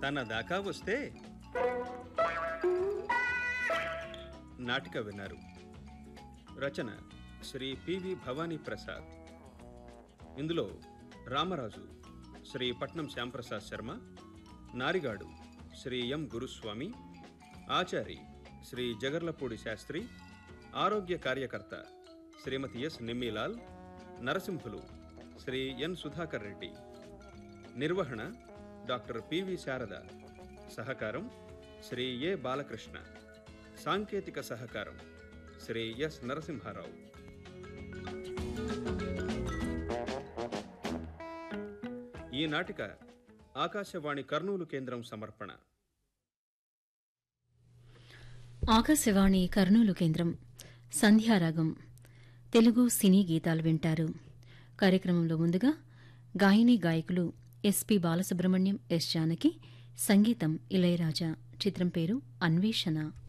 తన దాకా వస్తే నాటిక విన్నారు రచన శ్రీ పివి భవానీ ప్రసాద్ ఇందులో రామరాజు శ్రీ పట్నం శ్యాంప్రసాద్ శర్మ నారిగాడు శ్రీ ఎం గురుస్వామి ఆచారి శ్రీ జగర్లపూడి శాస్త్రి ఆరోగ్య కార్యకర్త శ్రీమతి ఎస్ నిమ్మిలాల్ నరసింహులు శ్రీ ఎన్ సుధాకర్ రెడ్డి నిర్వహణ డాక్టర్ పివి శారద సహకారం శ్రీ ఏ బాలకృష్ణ సాంకేతిక సహకారం శ్రీ ఎస్ నరసింహారావు ఈ నాటిక ఆకాశవాణి కర్నూలు కేంద్రం సమర్పణ ఆకాశవాణి కర్నూలు కేంద్రం సంధ్యారాగం తెలుగు సినీ గీతాలు వింటారు కార్యక్రమంలో ముందుగా గాయని గాయకులు ఎస్పి బాలసుబ్రహ్మణ్యం ఎస్ జానకి సంగీతం ఇళయరాజా చిత్రం పేరు అన్వేషణ